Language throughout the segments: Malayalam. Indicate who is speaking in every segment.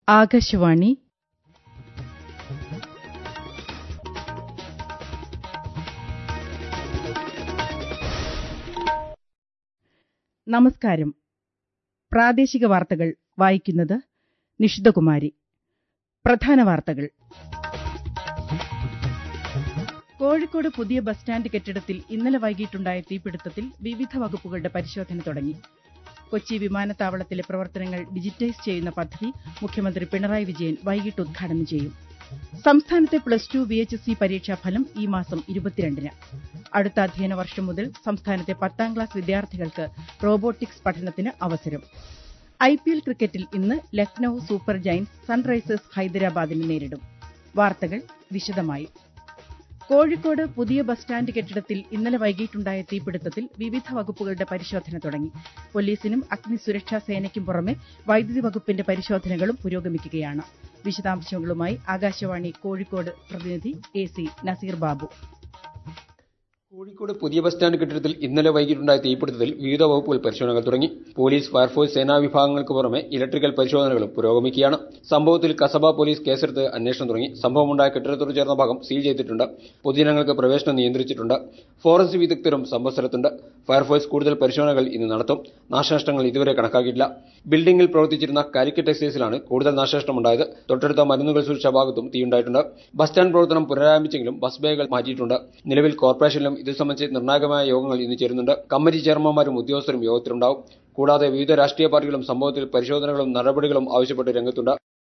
Speaker 1: ആകാശവാണി നമസ്കാരം പ്രാദേശിക വാർത്തകൾ വായിക്കുന്നത് നിഷിതകുമാരി പ്രധാന വാർത്തകൾ കോഴിക്കോട് പുതിയ ബസ് സ്റ്റാൻഡ് കെട്ടിടത്തിൽ ഇന്നലെ വൈകിട്ടുണ്ടായ തീപിടുത്തത്തിൽ വിവിധ വകുപ്പുകളുടെ പരിശോധന തുടങ്ങി കൊച്ചി വിമാനത്താവളത്തിലെ പ്രവർത്തനങ്ങൾ ഡിജിറ്റൈസ് ചെയ്യുന്ന പദ്ധതി മുഖ്യമന്ത്രി പിണറായി വിജയൻ വൈകിട്ട് ഉദ്ഘാടനം ചെയ്യും സംസ്ഥാനത്തെ plus two V H S C പരീക്ഷാഫലം ഈ മാസം ഇരുപത്തിരണ്ടിന് അടുത്ത അധ്യയന വർഷം മുതൽ സംസ്ഥാനത്തെ പത്താം ക്ലാസ് വിദ്യാർത്ഥികൾക്ക് റോബോട്ടിക്സ് പഠനത്തിന് അവസരം ഐ പി എൽ ക്രിക്കറ്റിൽ ഇന്ന് ലക്നൌ സൂപ്പർ ജയന്റ്സ് സൺറൈസേഴ്സ് ഹൈദരാബാദിനെ നേരിടും വാർത്തകൾ വിശദമായി കോഴിക്കോട് പുതിയ ബസ് സ്റ്റാൻഡ് കെട്ടിടത്തിൽ ഇന്നലെ വൈകിട്ടുണ്ടായ തീപിടുത്തത്തിൽ വിവിധ വകുപ്പുകളുടെ പരിശോധന തുടങ്ങി പോലീസിനും അഗ്നിസുരക്ഷാ സേനയ്ക്കും പുറമെ വൈദ്യുതി വകുപ്പിന്റെ പരിശോധനകളും പുരോഗമിക്കുകയാണ് വിശദാംശങ്ങളുമായി ആകാശവാണി കോഴിക്കോട് പ്രതിനിധി എ സി നസീർ ബാബു
Speaker 2: കോഴിക്കോട് പുതിയ ബസ് സ്റ്റാൻഡ് കെട്ടിടത്തിൽ ഇന്നലെ വൈകിട്ടുണ്ടായ തീപിടുത്തത്തിൽ വിവിധ വകുപ്പുകൾ പരിശോധനകൾ തുടങ്ങി പോലീസ് ഫയർഫോഴ്സ് സേനാ വിഭാഗങ്ങൾക്ക് പുറമെ ഇലക്ട്രിക്കൽ പരിശോധനകളും പുരോഗമിക്കുകയാണ് സംഭവത്തിൽ കസബ പോലീസ് കേസെടുത്ത് അന്വേഷണം തുടങ്ങി സംഭവമുണ്ടായ കെട്ടിടത്തോട് ചേർന്ന ഭാഗം സീൽ ചെയ്തിട്ടുണ്ട് പൊതുജനങ്ങൾക്ക് പ്രവേശനം നിയന്ത്രിച്ചിട്ടുണ്ട് ഫോറൻസിക് വിദഗ്ധരും സംഭവസ്ഥലത്തുണ്ട് ഫയർഫോഴ്സ് കൂടുതൽ പരിശോധനകൾ ഇന്ന് നടത്തും നാശനഷ്ടങ്ങൾ ഇതുവരെ കണക്കാക്കിയിട്ടില്ല ബിൽഡിംഗിൽ പ്രവർത്തിച്ചിരുന്ന കാലിക്കറ്റ് എക്സൈസിലാണ് കൂടുതൽ നാശനഷ്ടമുണ്ടായത് തൊട്ടടുത്ത മരുന്നുകൾ സൂക്ഷിച്ച ഭാഗത്തും തീയുണ്ടായിട്ടുണ്ട് ബസ് സ്റ്റാൻഡ് പ്രവർത്തനം പുനരാരംഭിച്ചെങ്കിലും ബസ് ബേകൾ മാറ്റിയിട്ടുണ്ട് നിലവിൽ കോർപ്പറേഷനിലും ഇത് സംബന്ധിച്ച് നിർണായകമായ യോഗങ്ങൾ ഇന്ന് ചേരുന്നുണ്ട് കമ്മിറ്റി ചെയർമാൻമാരും ഉദ്യോഗസ്ഥരും യോഗത്തിലുണ്ടാവും കൂടാതെ വിവിധ രാഷ്ട്രീയ പാർട്ടികളും സംഭവത്തിൽ പരിശോധനകളും നടപടികളും ആവശ്യപ്പെട്ട് രംഗത്തുണ്ട്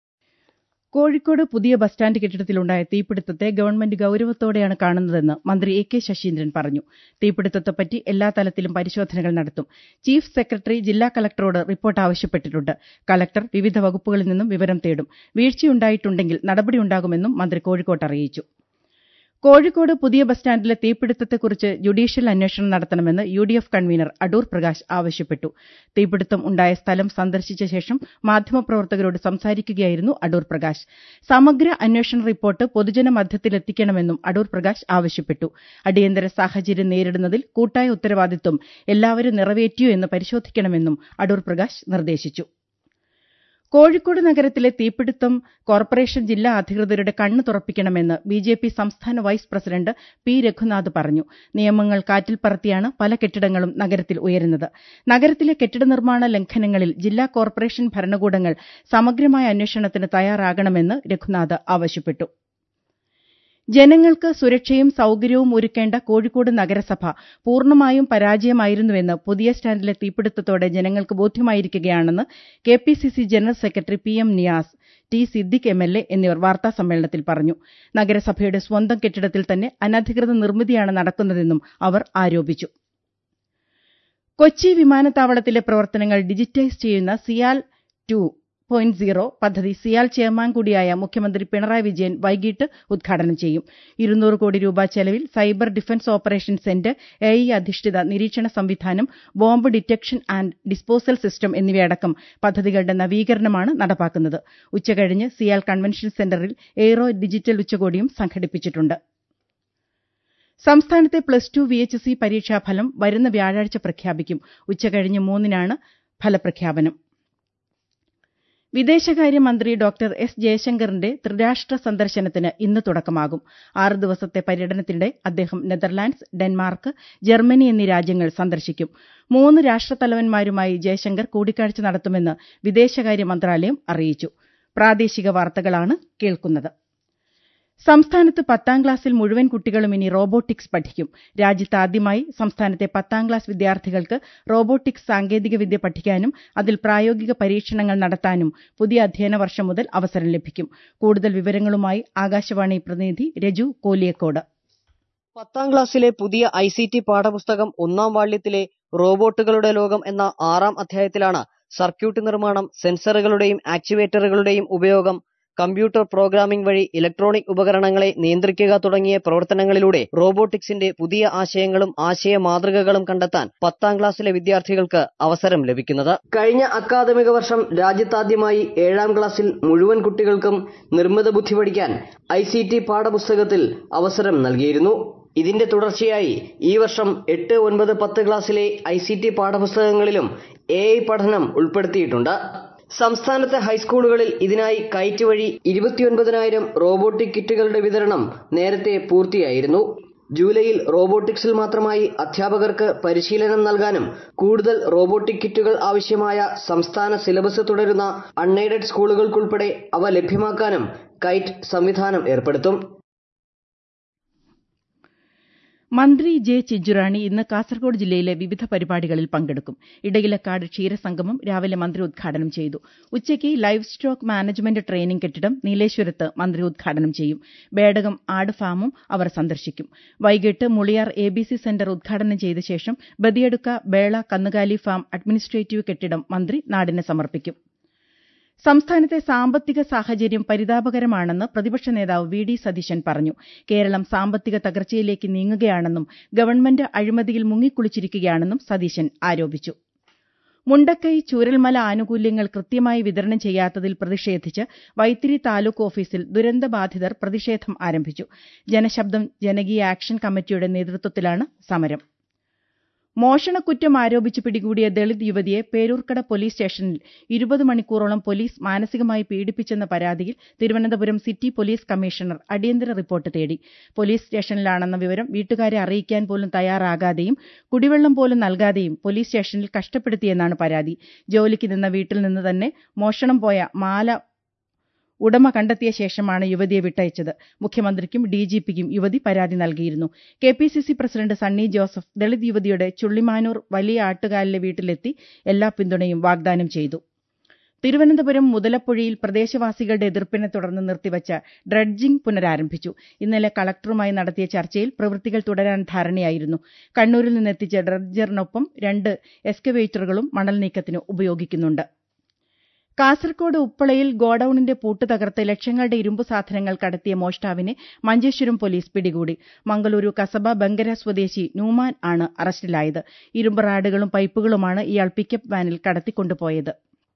Speaker 1: കോഴിക്കോട് പുതിയ ബസ് സ്റ്റാൻഡ് കെട്ടിടത്തിലുണ്ടായ തീപിടുത്തത്തെ ഗവൺമെന്റ് ഗൌരവത്തോടെയാണ് കാണുന്നതെന്ന് മന്ത്രി എ കെ ശശീന്ദ്രൻ പറഞ്ഞു തീപിടുത്തത്തെപ്പറ്റി എല്ലാ തലത്തിലും പരിശോധനകൾ നടത്തും ചീഫ് സെക്രട്ടറി ജില്ലാ കലക്ടറോട് റിപ്പോർട്ട് ആവശ്യപ്പെട്ടിട്ടുണ്ട് കലക്ടർ വിവിധ വകുപ്പുകളിൽ നിന്നും വിവരം തേടും വീഴ്ചയുണ്ടായിട്ടുണ്ടെങ്കിൽ നടപടിയുണ്ടാകുമെന്നും മന്ത്രി കോഴിക്കോട്ട് അറിയിച്ചു കോഴിക്കോട് പുതിയ ബസ് സ്റ്റാൻഡിലെ തീപിടുത്തത്തെക്കുറിച്ച് ജുഡീഷ്യൽ അന്വേഷണം നടത്തണമെന്ന് U D F convenor Adoor Prakash ആവശ്യപ്പെട്ടു തീപിടുത്തം ഉണ്ടായ സ്ഥലം സന്ദർശിച്ച ശേഷം മാധ്യമപ്രവർത്തകരോട് സംസാരിക്കുകയായിരുന്നു അടൂർ പ്രകാശ് സമഗ്ര അന്വേഷണ റിപ്പോർട്ട് പൊതുജന മധ്യത്തിലെത്തിക്കണമെന്നും അടൂർ പ്രകാശ് ആവശ്യപ്പെട്ടു അടിയന്തര സാഹചര്യം നേരിടുന്നതിൽ കൂട്ടായ ഉത്തരവാദിത്വം എല്ലാവരും നിറവേറ്റിയോ എന്ന് പരിശോധിക്കണമെന്നും അടൂർ പ്രകാശ് നിർദ്ദേശിച്ചു കോഴിക്കോട് നഗരത്തിലെ തീപിടുത്തം കോർപ്പറേഷൻ ജില്ലാ അധികൃതരുടെ കണ്ണ് തുറപ്പിക്കണമെന്ന് ബി ജെ പി സംസ്ഥാന വൈസ് പ്രസിഡന്റ് പി രഘുനാഥ് പറഞ്ഞു നിയമങ്ങൾ കാറ്റിൽ പറത്തിയാണ് പല കെട്ടിടങ്ങളും നഗരത്തിൽ ഉയരുന്നത് നഗരത്തിലെ കെട്ടിട നിർമ്മാണ ലംഘനങ്ങളിൽ ജില്ലാ കോർപ്പറേഷൻ ഭരണകൂടങ്ങൾ സമഗ്രമായ അന്വേഷണത്തിന് തയ്യാറാകണമെന്ന് രഘുനാഥ് ആവശ്യപ്പെട്ടു ജനങ്ങൾക്ക് സുരക്ഷയും സൌകര്യവും ഒരുക്കേണ്ട കോഴിക്കോട് നഗരസഭ പൂർണ്ണമായും പരാജയമായിരുന്നുവെന്ന് പുതിയ സ്റ്റാൻഡിലെ തീപിടുത്തത്തോടെ ജനങ്ങൾക്ക് ബോധ്യമായിരിക്കുകയാണെന്ന് K P C C general secretary P M Niyas T Siddique M L A എന്നിവർ വാർത്താസമ്മേളനത്തിൽ പറഞ്ഞു നഗരസഭയുടെ സ്വന്തം കെട്ടിടത്തിൽ തന്നെ അനധികൃത നിർമ്മിതിയാണ് നടക്കുന്നതെന്നും അവർ ആരോപിച്ചു കൊച്ചി വിമാനത്താവളത്തിലെ പ്രവർത്തനങ്ങൾ ഡിജിറ്റൈസ് ചെയ്യുന്ന സിയാൽ ടു പോയിന്റ് സീറോ പദ്ധതി സിയാൽ ചെയർമാൻ കൂടിയായ മുഖ്യമന്ത്രി പിണറായി വിജയൻ വൈകിട്ട് ഉദ്ഘാടനം ചെയ്യും ഇരുന്നൂറ് കോടി രൂപ ചെലവിൽ cyber defence operation centre A I അധിഷ്ഠിത നിരീക്ഷണ സംവിധാനം bomb detection and disposal system എന്നിവയടക്കം പദ്ധതികളുടെ നവീകരണമാണ് നടപ്പാക്കുന്നത് ഉച്ചകഴിഞ്ഞ് സിയാൽ കൺവെൻഷൻ സെന്ററിൽ എയ്റോ ഡിജിറ്റൽ ഉച്ചകോടിയും സംഘടിപ്പിച്ചിട്ടുണ്ട് സംസ്ഥാനത്തെ plus two V H S C പരീക്ഷാഫലം വരുന്ന വ്യാഴാഴ്ച പ്രഖ്യാപിക്കും ഉച്ചകഴിഞ്ഞ് മൂന്നിനാണ് ഫലപ്രഖ്യാപനം വിദേശകാര്യമന്ത്രി ഡോക്ടർ എസ് ജയശങ്കറിന്റെ ത്രിരാഷ്ട്ര സന്ദർശനത്തിന് ഇന്ന് തുടക്കമാകും ആറ് ദിവസത്തെ പര്യടനത്തിനിടെ അദ്ദേഹം നെതർലാൻഡ്സ് ഡെൻമാർക്ക് ജർമ്മനി എന്നീ രാജ്യങ്ങൾ സന്ദർശിക്കും മൂന്ന് രാഷ്ട്രത്തലവന്മാരുമായി ജയശങ്കർ കൂടിക്കാഴ്ച നടത്തുമെന്ന് വിദേശകാര്യ മന്ത്രാലയം അറിയിച്ചു പ്രാദേശിക വാർത്തകളാണ് കേൾക്കുന്നത് സംസ്ഥാനത്ത് പത്താം ക്ലാസ്സിൽ മുഴുവൻ കുട്ടികളും ഇനി റോബോട്ടിക്സ് പഠിക്കും രാജ്യത്ത് ആദ്യമായി സംസ്ഥാനത്തെ പത്താം ക്ലാസ് വിദ്യാർത്ഥികൾക്ക് റോബോട്ടിക്സ് സാങ്കേതികവിദ്യ പഠിക്കാനും അതിൽ പ്രായോഗിക പരീക്ഷണങ്ങൾ നടത്താനും പുതിയ അധ്യയന വർഷം മുതൽ അവസരം ലഭിക്കും കൂടുതൽ വിവരങ്ങളുമായി ആകാശവാണി പ്രതിനിധി രജു കോലിയക്കോട്
Speaker 3: പത്താം ക്ലാസ്സിലെ പുതിയ ഐ സി ടി പാഠപുസ്തകം ഒന്നാം വാള്യത്തിലെ റോബോട്ടുകളുടെ ലോകം എന്ന ആറാം അധ്യായത്തിലാണ് സർക്യൂട്ട് നിർമ്മാണം സെൻസറുകളുടെയും ആക്യുവേറ്ററുകളുടെയും ഉപയോഗം കമ്പ്യൂട്ടർ പ്രോഗ്രാമിംഗ് വഴി ഇലക്ട്രോണിക് ഉപകരണങ്ങളെ നിയന്ത്രിക്കുക തുടങ്ങിയ പ്രവർത്തനങ്ങളിലൂടെ റോബോട്ടിക്സിന്റെ പുതിയ ആശയങ്ങളും ആശയ മാതൃകകളും കണ്ടെത്താൻ പത്താം ക്ലാസ്സിലെ വിദ്യാർത്ഥികൾക്ക് അവസരം ലഭിക്കുന്നത് കഴിഞ്ഞ അക്കാദമിക വർഷം രാജ്യത്താദ്യമായി ഏഴാം ക്ലാസ്സിൽ മുഴുവൻ കുട്ടികൾക്കും നിർമ്മിത ബുദ്ധി പഠിക്കാൻ ഐ സി ടി പാഠപുസ്തകത്തിൽ അവസരം നൽകിയിരുന്നു ഇതിന്റെ തുടർച്ചയായി ഈ വർഷം എട്ട് ഒൻപത് പത്ത് ക്ലാസ്സിലെ ഐ സി ടി പാഠപുസ്തകങ്ങളിലും എ ഐ പഠനം ഉൾപ്പെടുത്തിയിട്ടുണ്ട് സംസ്ഥാനത്തെ ഹൈസ്കൂളുകളിൽ ഇതിനായി കയറ്റ് വഴി ഇരുപത്തിയൊൻപതിനായിരം റോബോട്ടിക് കിറ്റുകളുടെ വിതരണം നേരത്തെ പൂർത്തിയായിരുന്നു ജൂലൈയിൽ റോബോട്ടിക്സിൽ മാത്രമായി അധ്യാപകർക്ക് പരിശീലനം നൽകാനും കൂടുതൽ റോബോട്ടിക് കിറ്റുകൾ ആവശ്യമായ സംസ്ഥാന സിലബസ് തുടരുന്ന അൺഎയ്ഡഡ് സ്കൂളുകൾക്കുൾപ്പെടെ അവ ലഭ്യമാക്കാനും കൈറ്റ് സംവിധാനം ഏർപ്പെടുത്തും
Speaker 1: മന്ത്രി ജെ ചിഞ്ചുറാണി ഇന്ന് കാസർഗോഡ് ജില്ലയിലെ വിവിധ പരിപാടികളിൽ പങ്കെടുക്കും ഇടയിലക്കാട് ക്ഷീരസംഗമം രാവിലെ മന്ത്രി ഉദ്ഘാടനം ചെയ്തു ഉച്ചയ്ക്ക് ലൈവ് സ്റ്റോക്ക് മാനേജ്മെന്റ് ട്രെയിനിംഗ് കെട്ടിടം നീലേശ്വരത്ത് മന്ത്രി ഉദ്ഘാടനം ചെയ്യും ബേഡകം ആട് ഫാമും അവർ സന്ദർശിക്കും വൈകിട്ട് Muliyar A B C centre ഉദ്ഘാടനം ചെയ്ത ശേഷം ബദിയടുക്ക ബേള കന്നുകാലി ഫാം അഡ്മിനിസ്ട്രേറ്റീവ് കെട്ടിടം മന്ത്രി നാടിന് സമർപ്പിക്കും സംസ്ഥാനത്തെ സാമ്പത്തിക സാഹചര്യം പരിതാപകരമാണെന്ന് പ്രതിപക്ഷ നേതാവ് വി ഡി സതീശൻ പറഞ്ഞു കേരളം സാമ്പത്തിക തകർച്ചയിലേക്ക് നീങ്ങുകയാണെന്നും ഗവൺമെന്റ് അഴിമതിയിൽ മുങ്ങിക്കുളിച്ചിരിക്കുകയാണെന്നും സതീശൻ ആരോപിച്ചു മുണ്ടക്കൈ ചൂരൽമല ആനുകൂല്യങ്ങൾ കൃത്യമായി വിതരണം ചെയ്യാത്തതിൽ പ്രതിഷേധിച്ച് വൈത്തിരി താലൂക്ക് ഓഫീസിൽ ദുരന്തബാധിതർ പ്രതിഷേധം ആരംഭിച്ചു ജനശബ്ദം ജനകീയ ആക്ഷൻ കമ്മിറ്റിയുടെ നേതൃത്വത്തിലാണ് സമരം മോഷണക്കുറ്റം ആരോപിച്ച് പിടികൂടിയ ദളിത് യുവതിയെ പേരൂർക്കട പോലീസ് സ്റ്റേഷനിൽ ഇരുപത് മണിക്കൂറോളം പോലീസ് മാനസികമായി പീഡിപ്പിച്ചെന്ന പരാതിയിൽ തിരുവനന്തപുരം സിറ്റി പോലീസ് കമ്മീഷണർ അടിയന്തര റിപ്പോർട്ട് തേടി പോലീസ് സ്റ്റേഷനിലാണെന്ന വിവരം വീട്ടുകാരെ അറിയിക്കാൻ പോലും തയ്യാറാകാതെയും കുടിവെള്ളം പോലും നൽകാതെയും പോലീസ് സ്റ്റേഷനിൽ കഷ്ടപ്പെടുത്തിയെന്നാണ് പരാതി ജോലിക്ക് നിന്ന വീട്ടിൽ നിന്ന് തന്നെ മോഷണം പോയ മാല ഉടമ കണ്ടെത്തിയ ശേഷമാണ് യുവതിയെ വിട്ടയച്ചത് മുഖ്യമന്ത്രിക്കും ഡിജിപിക്കും യുവതി പരാതി നൽകിയിരുന്നു K P C C president Sunny Joseph Dalit യുവതിയുടെ ചുള്ളിമാനൂർ വലിയ ആട്ടുകാലിലെ വീട്ടിലെത്തി എല്ലാ പിന്തുണയും വാഗ്ദാനം ചെയ്തു തിരുവനന്തപുരം മുതലപ്പുഴയിൽ പ്രദേശവാസികളുടെ എതിർപ്പിനെ തുടർന്ന് നിർത്തിവച്ച ഡ്രഡ്ജിംഗ് പുനരാരംഭിച്ചു ഇന്നലെ കളക്ടറുമായി നടത്തിയ ചർച്ചയിൽ പ്രവൃത്തികൾ തുടരാൻ ധാരണയായിരുന്നു കണ്ണൂരിൽ നിന്നെത്തിച്ച ഡ്രഡ്ജറിനൊപ്പം രണ്ട് എക്സ്കവേറ്ററുകളും മണൽ നീക്കത്തിന് ഉപയോഗിക്കുന്നുണ്ട് കാസർകോട് ഉപ്പളയിൽ ഗോഡൌണിന്റെ പൂട്ട് തകർത്ത് ലക്ഷങ്ങളുടെ ഇരുമ്പു സാധനങ്ങൾ കടത്തിയ മോഷ്ടാവിനെ മഞ്ചേശ്വരം പോലീസ് പിടികൂടി മംഗളൂരു കസബ ബങ്കര സ്വദേശി നൂമാൻ ആണ് അറസ്റ്റിലായത് ഇരുമ്പ് റാഡുകളും പൈപ്പുകളുമാണ് ഇയാൾ പിക്കപ്പ് വാനിൽ കടത്തിക്കൊണ്ടുപോയത്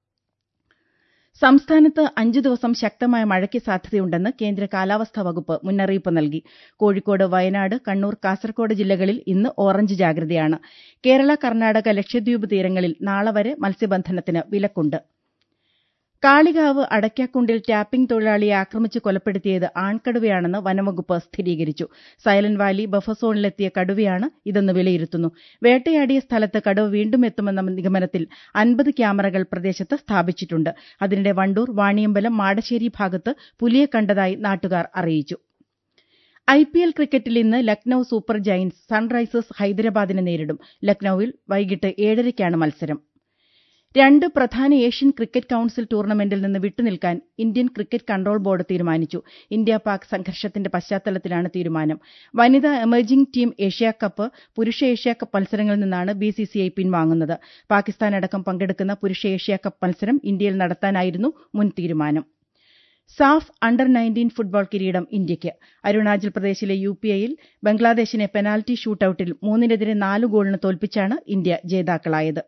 Speaker 1: സംസ്ഥാനത്ത് അഞ്ചു ദിവസം ശക്തമായ മഴയ്ക്ക് സാധ്യതയുണ്ടെന്ന് കേന്ദ്ര കാലാവസ്ഥാ വകുപ്പ് മുന്നറിയിപ്പ് നൽകി കോഴിക്കോട് വയനാട് കണ്ണൂർ കാസർകോട് ജില്ലകളിൽ ഇന്ന് ഓറഞ്ച് ജാഗ്രതയാണ് കേരള കർണാടക ലക്ഷദ്വീപ് തീരങ്ങളിൽ നാളെ വരെ മത്സ്യബന്ധനത്തിന് വിലക്കുണ്ട് കാളികാവ് അടയ്ക്കാക്കുണ്ടിൽ ടാപ്പിംഗ് തൊഴിലാളിയെ ആക്രമിച്ച് കൊലപ്പെടുത്തിയത് ആൺകടുവയാണെന്ന് വനംവകുപ്പ് സ്ഥിരീകരിച്ചു സൈലന്റ് വാലി ബഫർ സോണിലെത്തിയ കടുവയാണ് ഇതെന്ന് വിലയിരുത്തുന്നു വേട്ടയാടിയ സ്ഥലത്ത് കടുവ വീണ്ടും എത്തുമെന്ന നിഗമനത്തിൽ അൻപത് ക്യാമറകൾ പ്രദേശത്ത് സ്ഥാപിച്ചിട്ടുണ്ട് അതിനിടെ വണ്ടൂർ വാണിയമ്പലം മാടശ്ശേരി ഭാഗത്ത് പുലിയെ കണ്ടതായി നാട്ടുകാർ അറിയിച്ചു ഐ പി എൽ ക്രിക്കറ്റിൽ ഇന്ന് ലക്നൌ സൂപ്പർ ജയന്റ്സ് സൺറൈസേഴ്സ് ഹൈദരാബാദിനെ നേരിടും ലക്നൌവിൽ വൈകിട്ട് ഏഴരയ്ക്കാണ് മത്സരം രണ്ട് പ്രധാന ഏഷ്യൻ ക്രിക്കറ്റ് കൌൺസിൽ ടൂർണമെന്റിൽ നിന്ന് വിട്ടുനിൽക്കാൻ ഇന്ത്യൻ ക്രിക്കറ്റ് കൺട്രോൾ ബോർഡ് തീരുമാനിച്ചു ഇന്ത്യ പാക് സംഘർഷത്തിന്റെ പശ്ചാത്തലത്തിലാണ് തീരുമാനം വനിതാ എമർജിംഗ് ടീം ഏഷ്യാകപ്പ് പുരുഷ ഏഷ്യാകപ്പ് മത്സരങ്ങളിൽ നിന്നാണ് ബിസിസിഐ പിൻവാങ്ങുന്നത് പാകിസ്ഥാൻ അടക്കം പങ്കെടുക്കുന്ന പുരുഷ ഏഷ്യാകപ്പ് മത്സരം ഇന്ത്യയിൽ നടത്താനായിരുന്നു മുൻ തീരുമാനം സാഫ് അണ്ടർ നയൻറ്റീൻ ഫുട്ബോൾ കിരീടം ഇന്ത്യയ്ക്ക് അരുണാചൽ പ്രദേശിലെ യു പി ഐയിൽ ബംഗ്ലാദേശിനെ പെനാൽറ്റി ഷൂട്ടൌട്ടിൽ മൂന്നിനെതിരെ നാല് ഗോളിന് തോൽപ്പിച്ചാണ് ഇന്ത്യ ജേതാക്കളായത്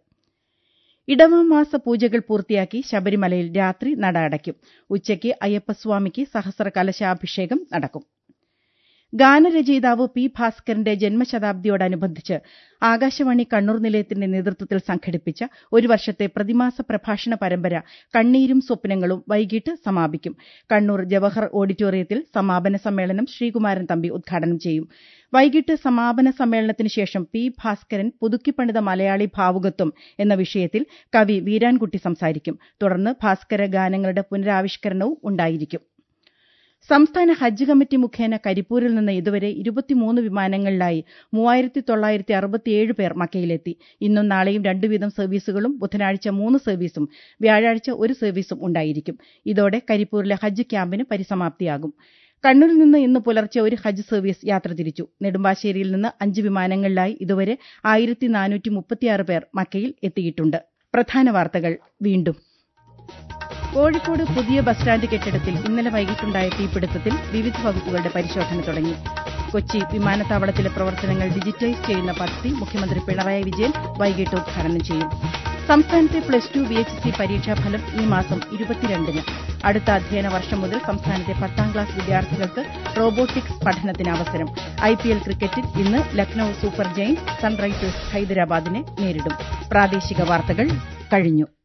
Speaker 1: ഇടവമാസ പൂജകൾ പൂർത്തിയാക്കി ശബരിമലയിൽ രാത്രി നട അടയ്ക്കും ഉച്ചയ്ക്ക് അയ്യപ്പസ്വാമിക്ക് സഹസ്ര കലശാഭിഷേകം നടക്കും ഗാനരചയിതാവ് പി ഭാസ്കരന്റെ ജന്മശതാബ്ദിയോടനുബന്ധിച്ച് ആകാശവാണി കണ്ണൂർ നിലയത്തിന്റെ നേതൃത്വത്തിൽ സംഘടിപ്പിച്ച ഒരു വർഷത്തെ പ്രതിമാസ പ്രഭാഷണ പരമ്പര കണ്ണീരും സ്വപ്നങ്ങളും വൈകിട്ട് സമാപിക്കും കണ്ണൂർ ജവഹർ ഓഡിറ്റോറിയത്തിൽ സമാപന സമ്മേളനം ശ്രീകുമാരൻ തമ്പി ഉദ്ഘാടനം ചെയ്യും വൈകിട്ട് സമാപന സമ്മേളനത്തിന് ശേഷം പി ഭാസ്കരൻ പുതുക്കിപ്പണിത മലയാളി ഭാവുകത്വം എന്ന വിഷയത്തിൽ കവി വീരാൻകുട്ടി സംസാരിക്കും തുടർന്ന് ഭാസ്കര ഗാനങ്ങളുടെ പുനരാവിഷ്കരണവും ഉണ്ടായിരിക്കും സംസ്ഥാന ഹജ്ജ് കമ്മിറ്റി മുഖേന കരിപ്പൂരിൽ നിന്ന് ഇതുവരെ ഇരുപത്തിമൂന്ന് വിമാനങ്ങളിലായി മൂവായിരത്തി തൊള്ളായിരത്തി അറുപത്തിയേഴ് പേർ മക്കയിലെത്തി ഇന്നും നാളെയും രണ്ടു വീതം സർവീസുകളും ബുധനാഴ്ച മൂന്ന് സർവീസും വ്യാഴാഴ്ച ഒരു സർവീസും ഉണ്ടായിരിക്കും ഇതോടെ കരിപ്പൂരിലെ ഹജ്ജ് ക്യാമ്പിന് പരിസമാപ്തിയാകും കണ്ണൂരിൽ നിന്ന് ഇന്ന് പുലർച്ചെ ഒരു ഹജ്ജ് സർവീസ് യാത്ര തിരിച്ചു നെടുമ്പാശ്ശേരിയിൽ നിന്ന് അഞ്ച് വിമാനങ്ങളിലായി ഇതുവരെ ആയിരത്തി നാനൂറ്റി മുപ്പത്തിയാറ് പേർ മക്കയിൽ എത്തിയിട്ടുണ്ട് പ്രധാന വാർത്തകൾ വീണ്ടും കോഴിക്കോട് പുതിയ ബസ് സ്റ്റാൻഡ് കെട്ടിടത്തിൽ ഇന്നലെ വൈകിട്ടുണ്ടായ തീപിടുത്തത്തിൽ വിവിധ വകുപ്പുകളുടെ പരിശോധന തുടങ്ങി കൊച്ചി വിമാനത്താവളത്തിലെ പ്രവർത്തനങ്ങൾ ഡിജിറ്റൈസ് ചെയ്യുന്ന പദ്ധതി മുഖ്യമന്ത്രി പിണറായി വിജയൻ വൈകിട്ട് ഉദ്ഘാടനം ചെയ്യും സംസ്ഥാനത്തെ plus two V H C പരീക്ഷാഫലം ഈ മാസം ഇരുപത്തിരണ്ടിന് അടുത്ത അധ്യയന വർഷം മുതൽ സംസ്ഥാനത്തെ പത്താം ക്ലാസ് വിദ്യാർത്ഥികൾക്ക് റോബോട്ടിക്സ് പഠനത്തിന് അവസരം ഐ പി എൽ ക്രിക്കറ്റിൽ ഇന്ന് ലക്നൌ സൂപ്പർ ജയന്റ്സ് സൺറൈസേഴ്സ് ഹൈദരാബാദിനെ നേരിടും പ്രാദേശിക വാർത്തകൾ കഴിഞ്ഞു